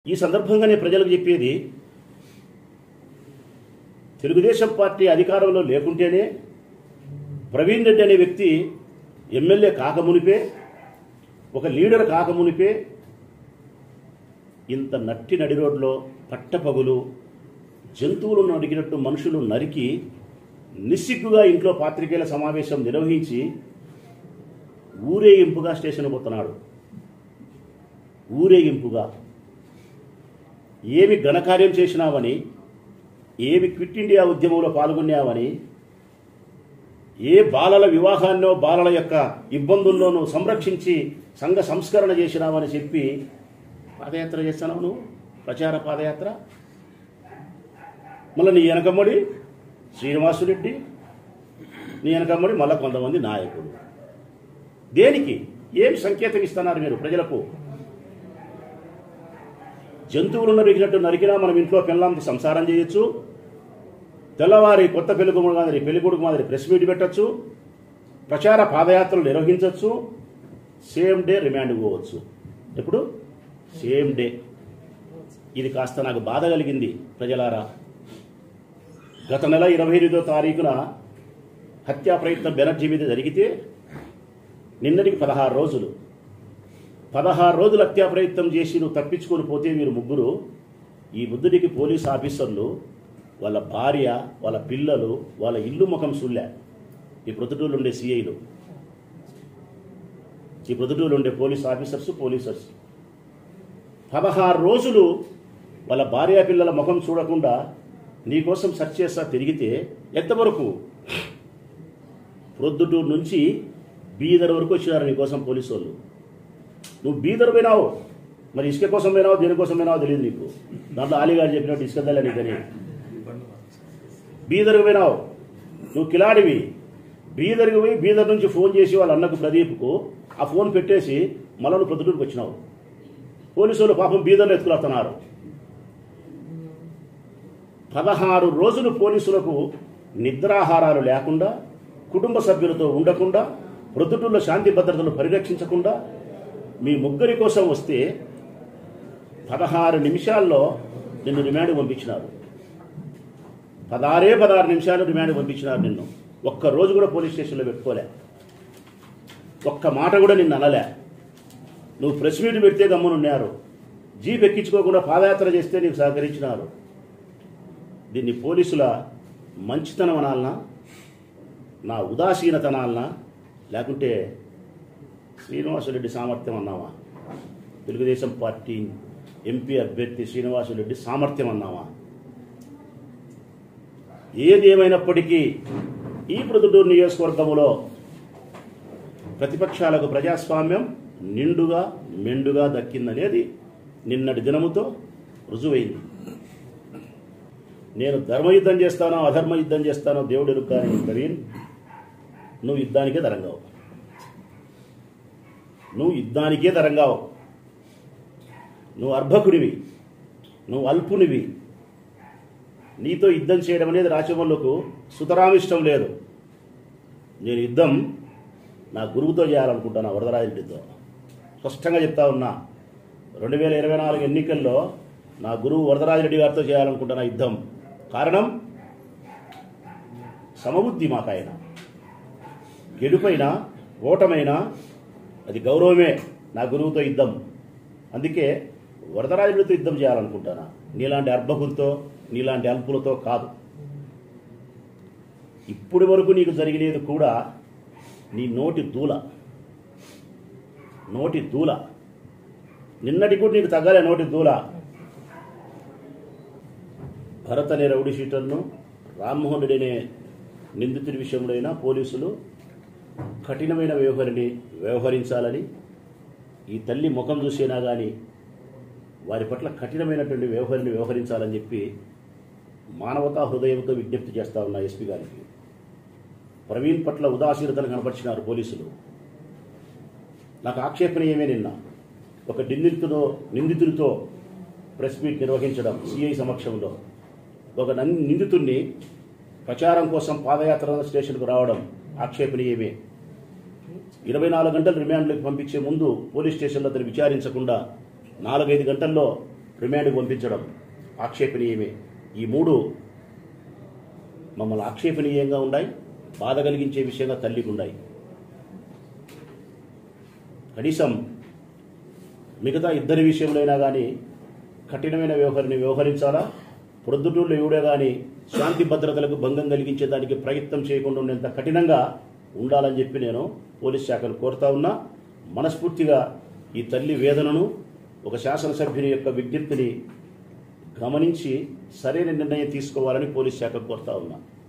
ఈ సందర్భంగా నేను ప్రజలకు చెప్పేది తెలుగుదేశం పార్టీ అధికారంలో లేకుంటేనే ప్రవీణ్ రెడ్డి అనే వ్యక్తి ఎమ్మెల్యే కాకమునిపే ఒక లీడర్ కాకమునిపే ఇంత నట్టి నడి రోడ్లో పట్టపగులు జంతువులు నరికినట్టు మనుషులు నరికి నిస్సిగ్గుగా ఇంట్లో పాత్రికేయుల సమావేశం నిర్వహించి ఊరేగింపుగా స్టేషన్ పోతున్నాడు ఊరేగింపుగా ఏమి ఘనకార్యం చేసినావని ఏమి క్విట్ ఇండియా ఉద్యమంలో పాల్గొన్నావని ఏ బాలల వివాహాన్నో బాలల యొక్క ఇబ్బందుల్లోనూ సంరక్షించి సంఘ సంస్కరణ చేసినావని చెప్పి పాదయాత్ర చేస్తున్నావు నువ్వు ప్రచార పాదయాత్ర మళ్ళీ నీ వెనకమ్మడి శ్రీనివాసురెడ్డి నీ వెనకమ్మడి మళ్ళీ కొంతమంది నాయకులు దేనికి ఏం సంకేతం ఇస్తున్నారు మీరు ప్రజలకు జంతువులు నరికినట్టు నరికినా మనం ఇంట్లో పిల్లలకి సంసారం చేయొచ్చు తెల్లవారి కొత్త పెళ్లి మాదిరి పెళ్లి కొడుకు మాదిరి ప్రెస్ మీట్ పెట్టచ్చు ప్రచార పాదయాత్రలు నిర్వహించవచ్చు సేమ్ డే రిమాండ్ పోవచ్చు ఎప్పుడు సేమ్ డే ఇది కాస్త నాకు బాధ కలిగింది ప్రజలారా గత నెల ఇరవై ఎనిమిదో తారీఖున హత్యా ప్రయత్నం బెనర్జీ మీద జరిగితే నిన్నటికి పదహారు రోజులు పదహారు రోజులు హత్యా ప్రయత్నం చేసి నువ్వు తప్పించుకొని పోతే మీరు ముగ్గురు ఈ బుద్ధుడికి పోలీస్ ఆఫీసర్లు వాళ్ళ భార్య వాళ్ళ పిల్లలు వాళ్ళ ఇల్లు ముఖం సుళ్ళా ఈ ప్రొద్దుటూరులో ఉండే సిఐలు ఈ ప్రొద్దుటూరులో ఉండే పోలీస్ ఆఫీసర్స్ పోలీసర్స్ పదహారు రోజులు వాళ్ళ భార్య పిల్లల ముఖం చూడకుండా నీకోసం సెర్చ్ చేస్తా తిరిగితే ఎంతవరకు ప్రొద్దుటూరు నుంచి బీదర్ వరకు వచ్చినారు నీకోసం పోలీసు వాళ్ళు నువ్వు బీదర్ పోయినావు మరి ఇసుక కోసం పోయినావు దేనికోసం పోయినావో తెలియదు నీకు దాంట్లో ఆలిగాడు చెప్పినట్టు ఇసుక దల్ల నీకని బీదర్కి పోయినావు నువ్వు కిలాడివి బీదర్కి పోయి బీదర్ నుంచి ఫోన్ చేసి వాళ్ళ అన్నకు ప్రదీప్కు ఆ ఫోన్ పెట్టేసి మళ్ళీ నువ్వు ప్రొద్దుటూరుకు వచ్చినావు పోలీసు వాళ్ళు పాపం బీదర్లో ఎత్తుకులాడుతున్నారు పదహారు రోజులు పోలీసులకు నిద్రాహారాలు లేకుండా కుటుంబ సభ్యులతో ఉండకుండా ప్రొద్దుటూరులో శాంతి భద్రతలు పరిరక్షించకుండా మీ ముగ్గురి కోసం వస్తే పదహారు నిమిషాల్లో నిన్ను రిమాండ్ పంపించినారు పదహారే పదహారు నిమిషాలు రిమాండ్ పంపించినారు నిన్ను ఒక్క రోజు కూడా పోలీస్ స్టేషన్లో పెట్టుకోలే ఒక్క మాట కూడా నిన్ను అనలే నువ్వు ప్రెస్ మీట్ పెడితే గమ్మునున్నారు జీప్ ఎక్కించుకోకుండా పాదయాత్ర చేస్తే నీకు సహకరించినారు దీన్ని పోలీసుల మంచితనం అనాలనా నా ఉదాసీనత అనాలనా లేకుంటే శ్రీనివాసరెడ్డి సామర్థ్యం అన్నావా తెలుగుదేశం పార్టీ ఎంపీ అభ్యర్థి శ్రీనివాసరెడ్డి సామర్థ్యం అన్నావా ఏది ఏమైనప్పటికీ ఈ ప్రొద్దుటూరు నియోజకవర్గములో ప్రతిపక్షాలకు ప్రజాస్వామ్యం నిండుగా మెండుగా దక్కిందనేది నిన్నటి దినముతో రుజువైంది నేను ధర్మయుద్ధం చేస్తానో అధర్మ యుద్ధం చేస్తానో దేవుడు ఎరుక కానీ ప్రవీణ్ నువ్వు యుద్ధానికే తరంగావు నువ్వు యుద్ధానికే తరంగావు నువ్వు అర్భకుడివి నువ్వు అల్పునివి నీతో యుద్ధం చేయడం అనేది రాచమల్లుకు సుతరామిష్టం లేదు నేను యుద్ధం నా గురువుతో చేయాలనుకుంటున్నా వరదరాజరెడ్డితో స్పష్టంగా చెప్తా ఉన్నా రెండు వేల ఇరవై నాలుగు ఎన్నికల్లో నా గురువు వరదరాజరెడ్డి గారితో చేయాలనుకుంటున్న యుద్ధం కారణం సమబుద్ధి మాకాయన గెలుపైనా ఓటమైనా అది గౌరవమే నా గురువుతో యుద్ధం అందుకే వరదరాజులతో యుద్ధం చేయాలనుకుంటానా నీలాంటి అర్భకులతో నీలాంటి అల్పులతో కాదు ఇప్పటి వరకు నీకు జరిగినది కూడా నీ నోటి దూల నోటి దూల నిన్నటి కూడా నీకు తగ్గలే నోటి దూల భరత్ అనే రౌడీ షీటర్ను రామ్మోహన్ రెడ్డి అనే నిందితుడి విషయంలో పోలీసులు కఠినమైన వ్యవహారిని వ్యవహరించాలని ఈ తల్లి ముఖం చూసేనా కానీ వారి పట్ల కఠినమైనటువంటి వ్యవహారిని వ్యవహరించాలని చెప్పి మానవతా హృదయంతో విజ్ఞప్తి చేస్తా ఉన్నా ఎస్పీ గారికి ప్రవీణ్ పట్ల ఉదాసీనతను కనపరిచినారు పోలీసులు నాకు ఆక్షేపణీయమే నిన్న ఒక నిందితుడు నిందితుడితో ప్రెస్ మీట్ నిర్వహించడం సిఐ సమక్షంలో ఒక నన్- నిందితుడిని ప్రచారం కోసం పాదయాత్ర స్టేషన్కు రావడం ఆక్షేపణీయమే ఇరవై నాలుగు గంటలు రిమాండ్లకు పంపించే ముందు పోలీస్ స్టేషన్లో అతను విచారించకుండా నాలుగైదు గంటల్లో రిమాండ్కి పంపించడం ఆక్షేపణీయమే ఈ మూడు మమ్మల్ని ఆక్షేపణీయంగా ఉన్నాయి బాధ కలిగించే విషయంగా తల్లికి ఉన్నాయి కనీసం మిగతా ఇద్దరి విషయంలోనైనా కానీ కఠినమైన వ్యవహారాన్ని వ్యవహరించాలా ప్రొద్దుటూళ్ళు ఎవడే కానీ శాంతి భద్రతలకు భంగం కలిగించే దానికి ప్రయత్నం చేయకుండా ఉండేంత కఠినంగా ఉండాలని చెప్పి నేను పోలీస్ శాఖను కోరుతా ఉన్నా మనస్ఫూర్తిగా ఈ తల్లి వేదనను ఒక శాసనసభ్యుని యొక్క విజ్ఞప్తిని గమనించి సరైన నిర్ణయం తీసుకోవాలని పోలీస్ శాఖ కోరుతా ఉన్నా